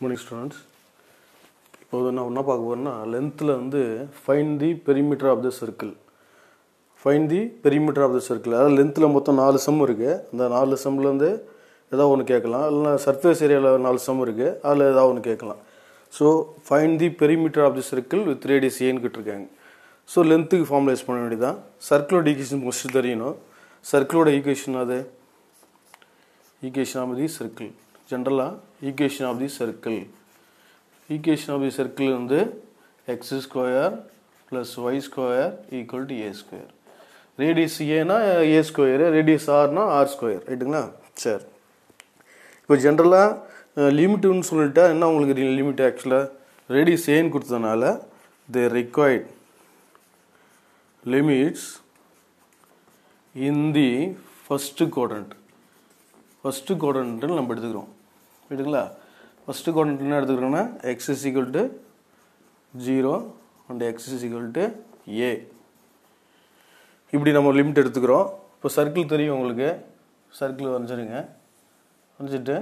morning students இப்போ வந்து நான் என்ன பார்க்க போகிறேன்னா லென்த்தில் வந்து find the perimeter of the circle find the perimeter of the circle அதாவது லென்த்தில் மொத்தம் நாலு சம் இருக்குது அந்த நாலு சம்லேருந்து ஏதாவது ஒன்று கேட்கலாம் இல்லைனா சர்ஃபேஸ் ஏரியாவில் நாலு சம் இருக்குது அதில் ஏதாவது ஒன்று கேட்கலாம் so find the perimeter of the circle with radius ஏன்னு கேட்டிருக்காங்க ஸோ லென்த்துக்கு ஃபார்முலைஸ் பண்ண வேண்டியதான் சர்க்கிளோட ஈக்குவேஷன் ஃபஸ்ட்டு தெரியணும் சர்க்கிளோட ஈக்குவேஷன் அது equation of the circle ஜென்ரலாக equation of the circle equation of the circle வந்து x square plus y square equal to a square radius ஏனா ஏ ஸ்கொயர் ரேடியஸ் ஆர்னா ஆர் ஸ்கொயர் ரைட்டுங்களா சரி இப்போ ஜென்ரலாக லிமிட்டுன்னு சொல்லிட்டா என்ன உங்களுக்கு லிமிட் ஆக்சுவலாக ரேடியஸ் ஏன்னு கொடுத்ததுனால the required limits in the first quadrant first குவாட்ரண்ட்டில் நம்ம எடுத்துக்கிறோம் ரைட்டுங்களா ஃபஸ்ட்டு குவாட்ரண்ட் என்ன எடுத்துக்கிறோம்னா x is equal to zero and x is equal to a இப்படி நம்ம லிமிட் எடுத்துக்கிறோம் இப்போ சர்க்கிள் தெரியும் உங்களுக்கு சர்க்கிள் வரைஞ்சிருங்க வரைஞ்சிட்டு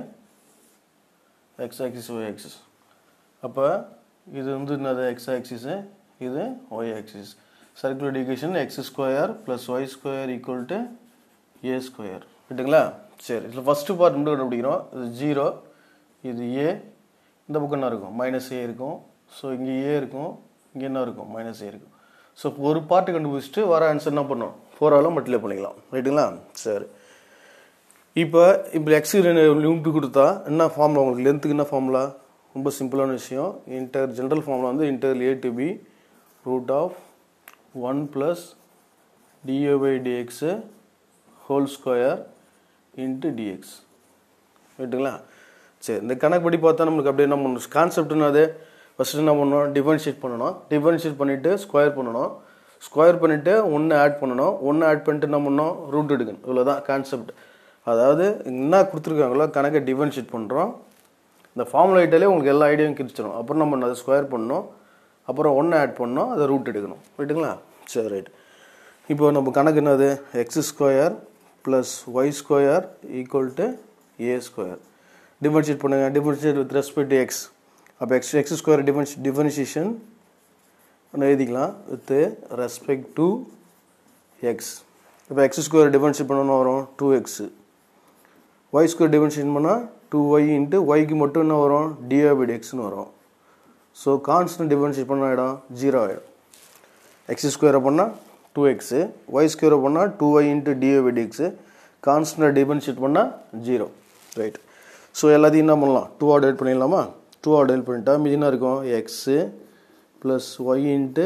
எக்ஸ் ஆக்சிஸ் ஒய் ஆக்சிஸ் அப்போ இது வந்து என்னது எக்ஸ் ஆக்சிஸு இது ஒய் ஆக்சிஸ் சர்க்குலர் டிகேஷன் x square plus y square equal to a square ரைட்டுங்களா சரி இதில் ஃபஸ்ட்டு பார்ட் மட்டும் கண்டுபிடிக்கிறோம் இது ஜீரோ இது ஏ இந்த பக்கம் என்ன இருக்கும் மைனஸ் ஏ இருக்கும் ஸோ இங்கே ஏ இருக்கும் இங்கே என்ன இருக்கும் மைனஸ் ஏ இருக்கும் ஸோ ஒரு பார்ட்டு கண்டுபிடிச்சிட்டு வர ஆன்சர் என்ன பண்ணோம் ஃபோராலும் மல்டிப்ளை பண்ணிக்கலாம் ரைட்டுங்களா சரி இப்போ இப்போ எக்ஸ் லிமிட் கொடுத்தா என்ன ஃபார்முலா உங்களுக்கு லென்த்துக்கு என்ன ஃபார்முலா ரொம்ப சிம்பிளான விஷயம் இன்டர் ஜென்ரல் ஃபார்முலா வந்து integral a to b root of one plus d a by d x whole square into d x ரைட்டுங்களா சரி இந்த கணக்குப்படி பார்த்தா நம்மளுக்கு அப்படியே என்ன பண்ணணும் கான்செப்ட்னு அது ஃபஸ்ட்டு என்ன பண்ணணும் டிஃபரன்ஷியேட் பண்ணணும் டிஃபரன்ஷியேட் பண்ணிவிட்டு ஸ்கொயர் பண்ணணும் ஸ்கொயர் பண்ணிவிட்டு ஒன்று ஆட் பண்ணணும் ஒன்று ஆட் பண்ணிட்டு என்ன பண்ணணும் ரூட் எடுக்கணும் இவ்வளோதான் கான்செப்ட் அதாவது என்ன கொடுத்துருக்காங்களோ கணக்கை டிஃபரன்ஷியேட் பண்ணுறோம் இந்த ஃபார்முலா ஐட்டாலே உங்களுக்கு எல்லா ஐடியாவும் கிரிச்சிடும் அப்புறம் நம்ம பண்ணணும் அதை ஸ்கொயர் பண்ணணும் அப்புறம் ஒன்று ஆட் பண்ணணும் அதை ரூட் எடுக்கணும் ரைட்டுங்களா சரி ரைட் இப்போ நம்ம கணக்கு என்னது x square plus y square equal to a square differentiate பண்ணுங்க differentiate with respect to x அப்போ எக்ஸ் எக்ஸ் ஸ்கொயர் டிஃபரன்ஷ் டிஃபரன்ஷியேஷன் எழுதிக்கலாம் வித் ரெஸ்பெக்ட் டு எக்ஸ் இப்போ எக்ஸ் ஸ்கொயர் டிஃபரன்ஷியேட் பண்ணணும் வரும் two x y square differentiate பண்ணால் two y into ஒய்க்கு மட்டும் என்ன வரும் டிஓபிடி எக்ஸ்னு வரும் ஸோ கான்ஸ்டன்ட் டிஃபரன்ஷியேட் பண்ண ஆகிடும் ஜீரோ ஆகிடும் எக்ஸ் ஸ்கொயரை பண்ணால் டூ எக்ஸு ஒய் ஸ்கொயரை பண்ணால் two y into d y by d x constant differentiate பண்ணால் ஜீரோ ரைட் ஸோ எல்லாத்தையும் என்ன பண்ணலாம் டூ ஆட் எட் பண்ணிடலாமா டூ ஆட் எட் பண்ணிட்டா மீதி என்ன இருக்கும் x plus y into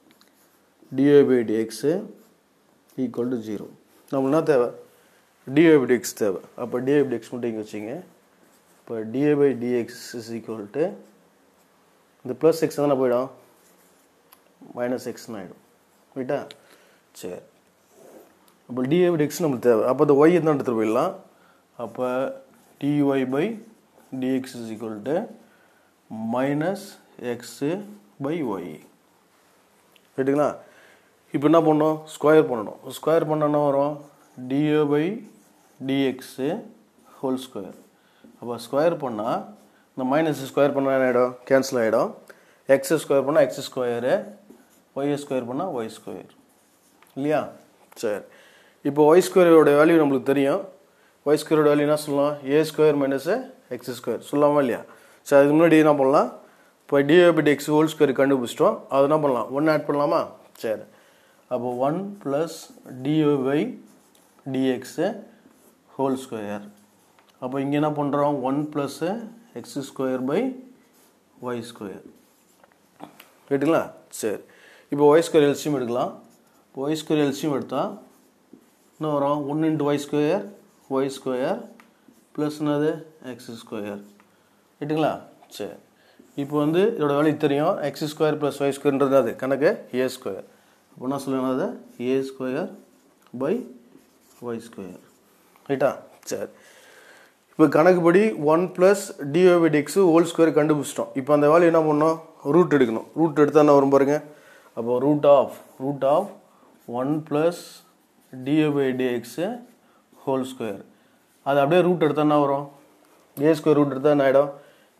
d y by d x equal to zero நம்ம என்ன தேவை டிஓபிடி எக்ஸ் தேவை அப்போ டிஓபிடி எக்ஸ் மட்டும் இங்கே வச்சிங்க இப்போ d a by d x is equal to இந்த ப்ளஸ் எக்ஸ் தானே போயிடும் மைனஸ் எக்ஸ்னு ஆகிடும் ரைட்டா சரி அப்போ டிஏவிட் எக்ஸ் நம்மளுக்கு தேவை அப்போ அந்த ஒய் தான் எடுத்துகிட்டு போயிடலாம் அப்போ d y by d x is equal to minus x by y ரைட்டுங்களா இப்போ என்ன பண்ணணும் ஸ்கொயர் பண்ணணும் ஸ்கொயர் பண்ண என்ன வரும் d a by d x whole square அப்போ ஸ்கொயர் பண்ணால் இந்த மைனஸ் ஸ்கொயர் பண்ணால் என்ன ஆகிடும் கேன்சல் ஆகிடும் எக்ஸ் ஸ்கொயர் பண்ணால் எக்ஸ் ஸ்கொயரு ஒய் ஸ்கொயர் பண்ணால் ஒய் ஸ்கொயர் இல்லையா சரி இப்போ ஒய் ஸ்கொயரோட வேல்யூ நம்மளுக்கு தெரியும் ஒய் ஸ்கொயரோட வேல்யூ என்ன சொல்லலாம் a square minus x square சொல்லலாமா இல்லையா சரி அதுக்கு முன்னாடி என்ன பண்ணலாம் இப்போ டிஏபிடி எக்ஸ் ஹோல் ஸ்கொயர் கண்டுபிடிச்சிட்டோம் அது என்ன பண்ணலாம் ஒன்று ஆட் பண்ணலாமா சரி அப்போ one plus d a by d x whole square அப்போ இங்கே என்ன பண்ணுறோம் one plus x square by y square ரைட்டுங்களா சரி இப்போ ஒய் ஸ்கொயர் எல்சியம் எடுக்கலாம் இப்போ ஒய் ஸ்கொயர் எல்சியம் எடுத்தால் என்ன வரும் one into y square y square plus என்னது எக்ஸ் ஸ்கொயர் ரைட்டுங்களா சரி இப்போ வந்து இதோட வேல்யூ தெரியும் எக்ஸ் ஸ்கொயர் ப்ளஸ் ஒய் ஸ்கொயர்ன்றது அது கணக்கு ஏ ஸ்கொயர் அப்போ என்ன சொல்லணும் அது a square by y square ரைட்டா சரி இப்போ கணக்குப்படி one plus d y by d x whole square கண்டுபிடிச்சிட்டோம் இப்போ அந்த வேல்யூ என்ன பண்ணோம் ரூட் எடுக்கணும் ரூட் எடுத்தால் என்ன வரும் பாருங்க அப்போ root of root of one plus d a by d x whole square அது அப்படியே ரூட் எடுத்தால் என்ன வரும் ஏ ஸ்கொயர் ரூட் எடுத்தால் என்ன ஆகிடும்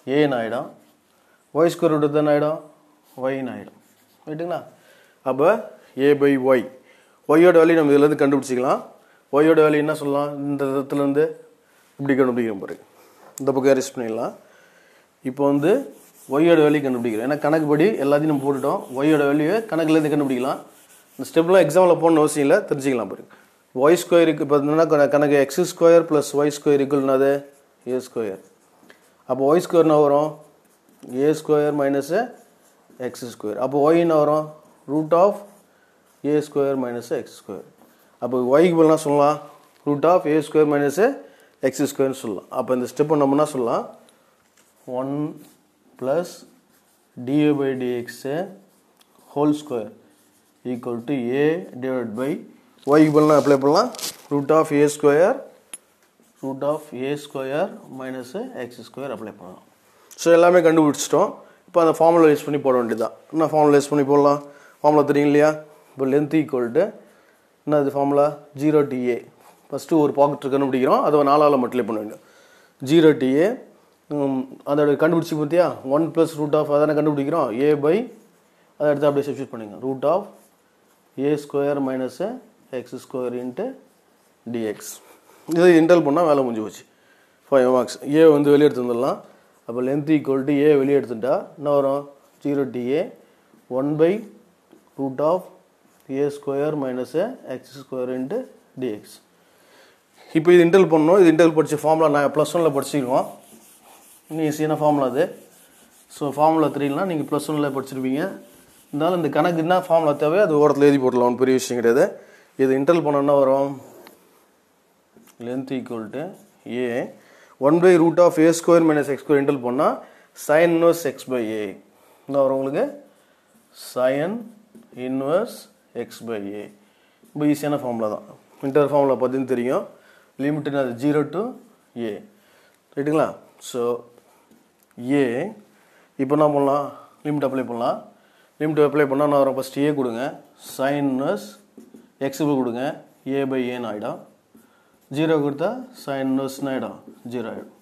ஏன்னு ஆகிடும் ஒய் ஸ்கொயர் ரூட் தானே ஆகிடும் ஒய்னு ஆகிடும் ரைட்டுங்களா அப்போ ஏ பை ஒய் ஒய்யோட வேல்யூ நம்ம இதுலேருந்து கண்டுபிடிச்சிக்கலாம் ஒய்யோட வேல்யூ என்ன சொல்லலாம் இந்த இடத்துலேருந்து இப்படி கண்டுபிடிக்கிறோம் பாருங்க இந்த பக்கம் அரெஸ்ட் பண்ணிடலாம் இப்போ வந்து ஒய்யோட வேல்யூ கண்டுபிடிக்கிறோம் ஏன்னா கணக்குப்படி எல்லாத்தையும் நம்ம போட்டுட்டோம் ஒய்யோட வேல்யூவை கணக்குலேருந்து கண்டுபிடிக்கலாம் இந்த ஸ்டெப்லாம் எக்ஸாமில் போடணும் அவசியம் இல்லை தெரிஞ்சுக்கலாம் பாருங்க ஒய் ஸ்கொயருக்கு இப்போ என்னன்னா கணக்கு x square plus y square ஈக்குவல்னாது ஏ ஸ்கொயர் அப்போ ஒய் ஸ்கொயர்னா வரும் a square minus x square அப்போ ஒய்னா வரும் root of a square minus x square அப்போ ஒய்க்கு பதிலாக சொல்லலாம் root of a square minus x ஸ்கொயர்னு சொல்லலாம் அப்போ இந்த ஸ்டெப்பை நம்ம என்ன சொல்லலாம் one plus d a by d x whole square equal to a divide by ஒய்க்கு பதிலாக அப்ளை பண்ணலாம் root of a square root of a square minus x square apply பண்ணலாம் ஸோ எல்லாமே கண்டுபிடிச்சிட்டோம் இப்போ அந்த ஃபார்முலா யூஸ் பண்ணி போட வேண்டியதுதான் என்ன ஃபார்முலா யூஸ் பண்ணி போடலாம் ஃபார்முலா தெரியும் இல்லையா இப்போ லென்த் ஈக்குவல் டு என்ன அது ஃபார்முலா ஜீரோ டிஏ ஃபஸ்ட்டு ஒரு பாக்கெட் கண்டுபிடிக்கிறோம் அதை நாலால் மட்டிலே பண்ண வேண்டும் ஜீரோ டிஏ அதோட கண்டுபிடிச்சி பார்த்தியா ஒன் ப்ளஸ் ரூட் ஆஃப் அதானே கண்டுபிடிக்கிறோம் ஏ பை அதை எடுத்து அப்படியே சப்ஸ்டியூட் பண்ணுங்க root of a square minus x square into dx இதை இன்டல் பண்ணால் வேலை முடிஞ்சு போச்சு ஃபைவ் மார்க்ஸ் ஏ வந்து வெளியே எடுத்து வந்துடலாம் அப்போ லென்த் ஈக்குவல் டு ஏ வெளியே எடுத்துட்டா என்ன வரும் ஜீரோ டிஏ one by root of a square minus x square into dx இப்போ இது இன்டல் பண்ணணும் இது இன்டல் படித்த ஃபார்முலா நான் ப்ளஸ் ஒனில் படிச்சிருக்கோம் இன்னும் ஈஸியான ஃபார்முலா அது ஸோ ஃபார்முலா த்ரீலாம் நீங்கள் ப்ளஸ் ஒனில் படிச்சிருப்பீங்க இருந்தாலும் இந்த கணக்கு என்ன ஃபார்முலா தேவையோ அது ஓரத்தில் எழுதி போடலாம் ஒன்றும் பெரிய விஷயம் கிடையாது இது இன்டல் பண்ணோன்னா வரும் length equal to a one by root of a square minus x square இன்டல் பண்ணால் sine inverse x by a என்ன வரும் உங்களுக்கு sine inverse x by a ரொம்ப ஈஸியான ஃபார்முலா தான் இன்டர் ஃபார்முலா பார்த்தீங்கன்னு தெரியும் லிமிட்னு அது ஜீரோ டு ஏ ரைட்டுங்களா ஸோ ஏ இப்போ என்ன பண்ணலாம் லிமிட் அப்ளை பண்ணலாம் லிமிட் அப்ளை பண்ணால் நான் வரும் ஃபஸ்ட் ஏ கொடுங்க சைன் இன்வர்ஸ் எக்ஸுக்கு கொடுங்க ஏ பை ஏன்னு ஆகிடும் ஜீரோ கொடுத்தா சைன் இன்வர்ஸ்னு ஆகிடும் ஜீரோ ஆகிடும்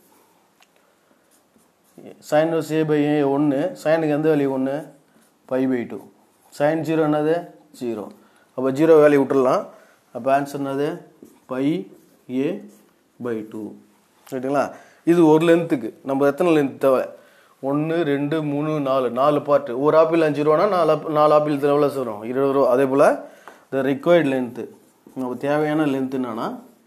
sine inverse A by A ஒன்று சைனுக்கு எந்த வேல்யூ ஒன்று pi by two sine zero என்னது ஜீரோ அப்போ ஜீரோ வேல்யூ விட்டுடலாம் அப்போ ஆன்சர் என்னது பை ஏ பை டூ ரைட்டுங்களா இது ஒரு லென்த்துக்கு நம்ம எத்தனை லென்த் தேவை ஒன்று ரெண்டு மூணு நாலு நாலு பார்ட்டு ஒரு ஆப்பிள் அஞ்சு ரூபானா நாலு ஆப்- நாலு ஆப்பிள் எவ்வளோ வரும் இருபது ரூபா அதே போல் த ரிக்வயர்ட் லென்த்து நம்ம தேவையான லென்த் என்னன்னா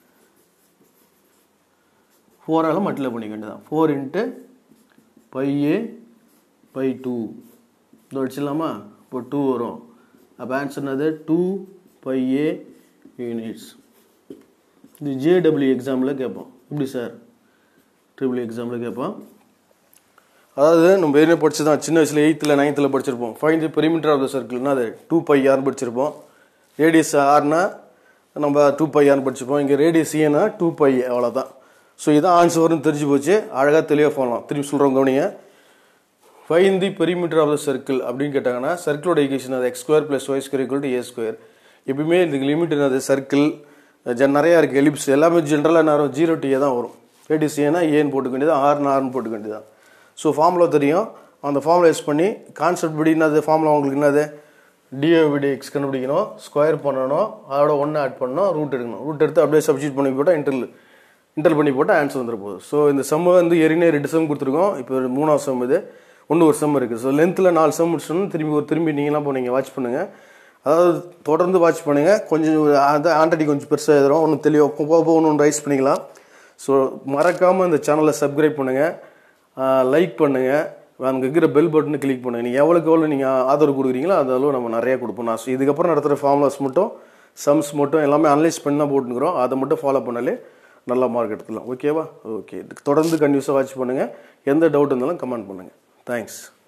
ஃபோரால் மல்டிப்ளை பண்ணிக்க வேண்டியதான் four into pi a by two இது வச்சிடலாமா இப்போ டூ வரும் அப்போ ஆன்சர் என்னது டூ பை ஏ யூனிட்ஸ் இது ஜேடபிள்யூ எக்ஸாமில் கேட்போம் எப்படி சார் ட்ரிபிள் எக்ஸாமில் கேட்போம் அதாவது நம்ம ஏற்கனவே படிச்சு தான் சின்ன வயசில் எயித்தில் நைன்த்தில் படிச்சிருப்போம் find the perimeter of the சர்க்கிள்னா அது டூ பை ஆர்னு படிச்சிருப்போம் ரேடியஸ் ஆர்னா நம்ம டூ பை ஆர்னு படிச்சிருப்போம் இங்கே ரேடியஸ் ஏனா டூ பை அவ்வளோதான் ஸோ இதான் ஆன்சர் வரும்னு தெரிஞ்சு போச்சு அழகாக தெளிவாக போகலாம் திரும்பி சொல்கிறோம் கவனிங்க find the perimeter of the circle அப்படின்னு கேட்டாங்கன்னா சர்க்கிளோட ஈக்குவேஷன் அது x square plus y square equal to a square எப்பயுமே இதுக்கு லிமிட் என்னது சர்க்கிள் ஜென் நிறையா இருக்குது எலிப்ஸ் எல்லாமே ஜென்ரலாக என்ன வரும் ஜீரோ டி தான் வரும் ரேடியஸ் ஏனா ஏன்னு போட்டுக்க வேண்டியது ஆர்னு ஆர்னு போட்டுக்க வேண்டியதான் ஸோ ஃபார்முலா தெரியும் அந்த ஃபார்முலா யூஸ் பண்ணி கான்செப்ட் படி என்னது ஃபார்முலா உங்களுக்கு என்னது டிஓவிடி எக்ஸ் கண்டுபிடிக்கணும் ஸ்கொயர் பண்ணணும் அதோட ஒன்று ஆட் பண்ணணும் ரூட் எடுக்கணும் ரூட் எடுத்து அப்படியே சப்ஸ்டியூட் பண்ணி போட்டால் இன்டர்ல் இன்டர் பண்ணி போட்டால் ஆன்சர் வந்துட போகுது ஸோ இந்த செம் வந்து ஏற்கனவே ரெண்டு செம் கொடுத்துருக்கோம் இப்போ ஒரு மூணாவது செம் இது ஒன்று ஒரு செம் இருக்குது ஸோ லென்த்தில் நாலு செம் முடிச்சோன்னு திரும்பி ஒரு திரும்பி நீங்களாம் போனீங்க வாட்ச் பண்ணுங்கள் அதாவது தொடர்ந்து வாட்ச் பண்ணுங்கள் கொஞ்சம் அந்த ஆண்டடி கொஞ்சம் பெருசாக எழுதுறோம் ஒன்று தெளிவாக போக போக ஒன்று ரைஸ் பண்ணிக்கலாம் ஸோ மறக்காமல் இந்த சேனலை சப்ஸ்கிரைப் பண்ணுங்கள் லைக் பண்ணுங்கள் அங்கே இருக்கிற பெல் பட்டனை கிளிக் பண்ணுங்கள் நீங்கள் எவ்வளோக்கு எவ்வளோ நீங்கள் ஆதரவு கொடுக்குறீங்களோ அந்த அளவு நம்ம நிறையா கொடுப்போம் நான் இதுக்கப்புறம் நடத்துகிற ஃபார்முலாஸ் மட்டும் சம்ஸ் மட்டும் எல்லாமே அனலைஸ் பண்ணி தான் போட்டுக்கிறோம் அதை மட்டும் ஃபாலோ பண்ணாலே நல்ல மார்க் எடுத்துக்கலாம் ஓகேவா ஓகே தொடர்ந்து கன்யூஸாக வாட்ச் பண்ணுங்கள் எந்த டவுட் இருந்தாலும் கமெண்ட் பண்ணுங்கள் தேங்க்ஸ்